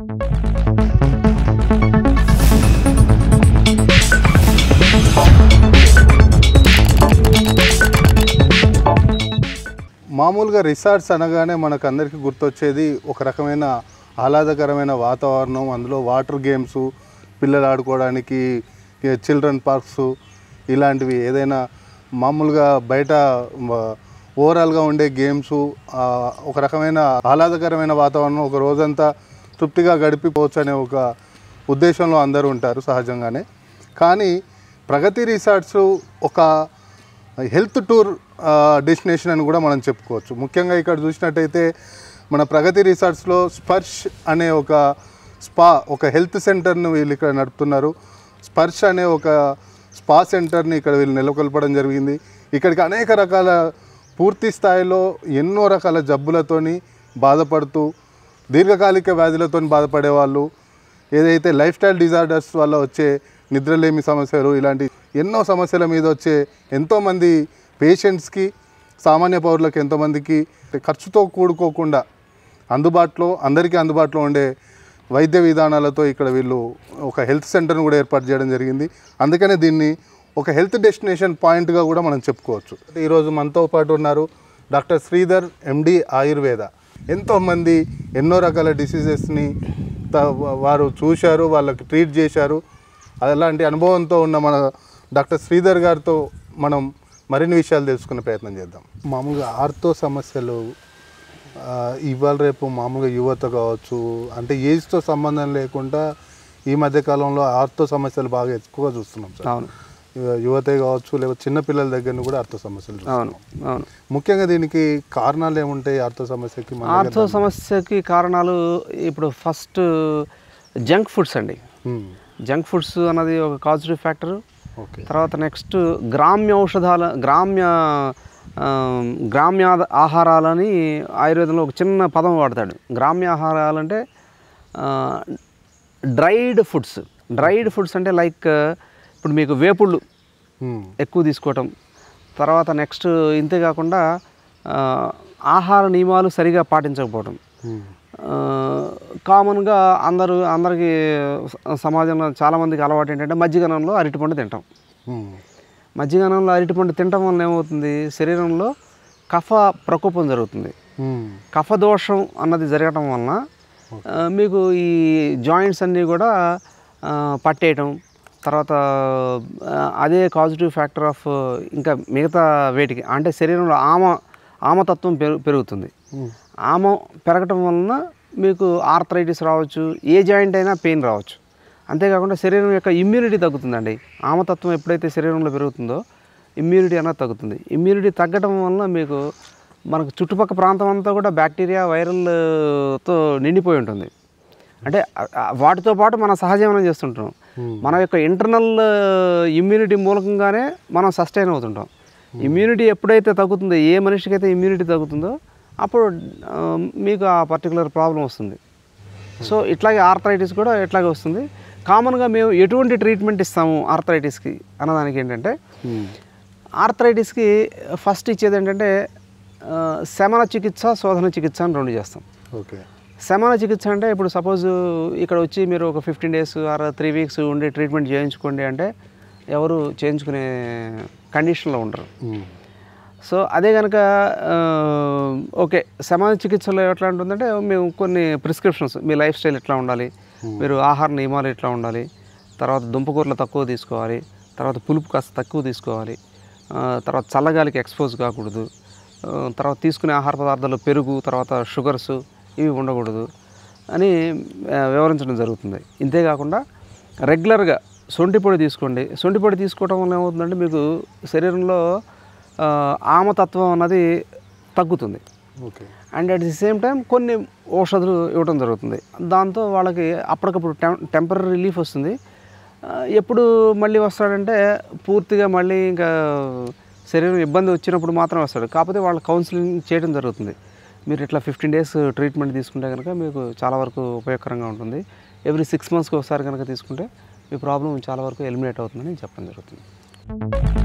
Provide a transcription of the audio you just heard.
మామూలుగా రిసార్ట్స్ అనగానే మనకు అందరికీ గుర్తొచ్చేది ఒక రకమైన ఆహ్లాదకరమైన వాతావరణం అందులో వాటర్ గేమ్స్ పిల్లలు ఆడుకోవడానికి చిల్డ్రన్ పార్క్స్ ఇలాంటివి ఏదైనా మామూలుగా బయట ఓవరాల్గా ఉండే గేమ్స్ ఒక రకమైన ఆహ్లాదకరమైన వాతావరణం ఒక రోజంతా తృప్తిగా గడిపిపోవచ్చు అనే ఒక ఉద్దేశంలో అందరూ ఉంటారు సహజంగానే కానీ ప్రగతి రిసార్ట్స్ ఒక హెల్త్ టూర్ డెస్టినేషన్ అని కూడా మనం చెప్పుకోవచ్చు ముఖ్యంగా ఇక్కడ చూసినట్టయితే మన ప్రగతి రిసార్ట్స్లో స్పర్శ్ అనే ఒక స్పా ఒక హెల్త్ సెంటర్ను వీళ్ళు ఇక్కడ నడుపుతున్నారు స్పర్శ్ అనే ఒక స్పా సెంటర్ని ఇక్కడ వీళ్ళు నెలకొల్పడం జరిగింది ఇక్కడికి అనేక రకాల పూర్తి స్థాయిలో ఎన్నో రకాల జబ్బులతోని బాధపడుతూ దీర్ఘకాలిక వ్యాధులతో బాధపడే వాళ్ళు ఏదైతే లైఫ్ స్టైల్ డిజార్డర్స్ వల్ల వచ్చే నిద్రలేమి సమస్యలు ఇలాంటి ఎన్నో సమస్యల మీద వచ్చే ఎంతోమంది పేషెంట్స్కి సామాన్య పౌరులకు ఎంతోమందికి ఖర్చుతో కూడుకోకుండా అందుబాటులో అందరికీ అందుబాటులో ఉండే వైద్య విధానాలతో ఇక్కడ వీళ్ళు ఒక హెల్త్ సెంటర్ను కూడా ఏర్పాటు చేయడం జరిగింది అందుకనే దీన్ని ఒక హెల్త్ డెస్టినేషన్ పాయింట్గా కూడా మనం చెప్పుకోవచ్చు ఈరోజు మనతో పాటు ఉన్నారు డాక్టర్ శ్రీధర్ ఎండి ఆయుర్వేద ఎంతోమంది ఎన్నో రకాల డిసీజెస్ని వారు చూశారు వాళ్ళకి ట్రీట్ చేశారు అలాంటి అనుభవంతో ఉన్న మన డాక్టర్ శ్రీధర్ గారితో మనం మరిన్ని విషయాలు తెలుసుకునే ప్రయత్నం చేద్దాం మామూలుగా ఆర్తో సమస్యలు ఆ, ఇవాళ రేపు మామూలుగా యువత కావచ్చు అంటే ఏజ్తో సంబంధం లేకుండా ఈ మధ్య కాలంలో ఆర్తో సమస్యలు బాగా ఎక్కువగా చూస్తున్నాం సార్ అవును యువ- యువతే కావచ్చు లేకపోతే చిన్న పిల్లల దగ్గర నుంచి కూడా ఆర్తో సమస్యలు చూస్తున్నాం. అవును అవును ముఖ్యంగా దీనికి కారణాలు ఏముంటాయి ఆర్తో సమస్యకి మన దగ్గర? ఆర్థో సమస్యకి కారణాలు ఇప్పుడు ఫస్ట్ జంక్ ఫుడ్స్ అండి ఉమ్, జంక్ ఫుడ్స్ అన్నది ఒక కాజిటివ్ ఫ్యాక్టర్ ఓకే తర్వాత నెక్స్ట్ గ్రామ్య ఔషధాల గ్రామ్య ఆ, గ్రామ్య ఆహారాలని ఆయుర్వేదంలో ఒక చిన్న పదం వాడతాడు గ్రామ్య ఆహారాలంటే డ్రైడ్ ఫుడ్స్ డ్రైడ్ ఫుడ్స్ అంటే లైక్ ఇప్పుడు మీకు వేపుళ్ళు ఉమ్, ఎక్కువ తీసుకోవటం తర్వాత నెక్స్ట్ ఇంతే కాకుండా ఆ, ఆహార నియమాలు సరిగా పాటించకపోవటం ఉమ్, ఆ, కామన్గా అందరూ అందరికీ స- సమాజంలో చాలామందికి అలవాటు ఏంటంటే మజ్జిగనంలో అరటిపండు తింటాం ఉమ్, మజ్జిగనంలో అరటిపండు తినటం వల్ల ఏమవుతుంది శరీరంలో కఫ ప్రకోపం జరుగుతుంది ఉమ్, కఫ దోషం అన్నది జరగటం వలన ఆ, మీకు ఈ జాయింట్స్ అన్నీ కూడా ఆ, పట్టేయటం తర్వాత ఆ, అదే కాజిటివ్ ఫ్యాక్టర్ ఆఫ్ ఇంకా మిగతా వేటికి అంటే శరీరంలో ఆమ ఆమతత్వం పెరు పెరుగుతుంది ఉమ్, ఆమ పెరగటం వలన మీకు ఆర్థరైటిస్ రావచ్చు ఏ జాయింట్ అయినా పెయిన్ రావచ్చు అంతేకాకుండా శరీరం యొక్క ఇమ్యూనిటీ తగ్గుతుందండి ఆమతత్వం ఎప్పుడైతే శరీరంలో పెరుగుతుందో ఇమ్యూనిటీ అనేది తగ్గుతుంది ఇమ్యూనిటీ తగ్గటం వలన మీకు మనకు చుట్టుపక్కల ప్రాంతం అంతా కూడా బ్యాక్టీరియా వైరల్తో నిండిపోయి ఉంటుంది అంటే ఆ- ఆ వాటితో పాటు మనం సహజీవనం చేస్తుంటాం మన యొక్క ఇంటర్నల్ ఇమ్యూనిటీ మూలకంగానే మనం సస్టైన్ అవుతుంటాం ఇమ్యూనిటీ ఎప్పుడైతే తగ్గుతుందో ఏ మనిషికి అయితే ఇమ్యూనిటీ తగ్గుతుందో అప్పుడు ఆ, మీకు ఆ పర్టికులర్ ప్రాబ్లం వస్తుంది సో ఇట్లాగే ఆర్థరైటిస్ కూడా ఇట్లాగే వస్తుంది కామన్గా మేము ఎటువంటి ట్రీట్మెంట్ ఇస్తాము ఆర్థరైటిస్కి అన్నదానికి ఏంటంటే ఉమ్, ఆర్థరైటిస్కి ఫస్ట్ ఇచ్చేది ఏంటంటే ఆ, శమన చికిత్స శోధన చికిత్స అని రెండు చేస్తాం ఓకే శమన చికిత్స అంటే ఇప్పుడు సపోజ్ ఇక్కడ వచ్చి మీరు ఒక fifteen days or three weeks ఉండి ట్రీట్మెంట్ చేయించుకోండి అంటే ఎవరు చేయించుకునే కండిషన్లో ఉండరు ఉమ్, సో అదే కనుక ఆ, ఓకే సమాజ చికిత్సలో ఎట్లా ఉంటుందంటే మేము కొన్ని ప్రిస్క్రిప్షన్స్ మీ లైఫ్ స్టైల్ ఎట్లా ఉండాలి మీరు ఆహార నియమాలు ఎట్లా ఉండాలి తర్వాత దుంపకూరలు తక్కువ తీసుకోవాలి తర్వాత పులుపు కాస్త తక్కువ తీసుకోవాలి ఆ, తర్వాత చల్లగాలికి ఎక్స్పోజ్ కాకూడదు ఆ, తర్వాత తీసుకునే ఆహార పదార్థాలు పెరుగు తర్వాత షుగర్స్ ఇవి ఉండకూడదు అని ఆ, వివరించడం జరుగుతుంది ఇంతేకాకుండా రెగ్యులర్గా సొంటి పొడి తీసుకోండి సొంటి పొడి తీసుకోవడం వల్ల ఏమవుతుందంటే మీకు శరీరంలో ఆ, ఆమతత్వం అన్నది తగ్గుతుంది okay and at the same time కొన్ని ఔషధాలు ఇవ్వడం జరుగుతుంది దాంతో వాళ్ళకి అప్పటికప్పుడు టెం టెంపరీ రిలీఫ్ వస్తుంది ఆ, ఎప్పుడు మళ్ళీ వస్తాడంటే పూర్తిగా మళ్ళీ ఇంకా శరీరం ఇబ్బంది వచ్చినప్పుడు మాత్రం వస్తాడు కాకపోతే వాళ్ళ కౌన్సిలింగ్ చేయడం జరుగుతుంది మీరు ఇట్లా ఫిఫ్టీన్ డేస్ ట్రీట్మెంట్ తీసుకుంటే కనుక మీకు చాలా వరకు ఉపయోగకరంగా ఉంటుంది ఎవ్రీ సిక్స్ మంత్స్కి ఒకసారి కనుక తీసుకుంటే మీ ప్రాబ్లం చాలా వరకు ఎలిమినేట్ అవుతుందని చెప్పడం జరుగుతుంది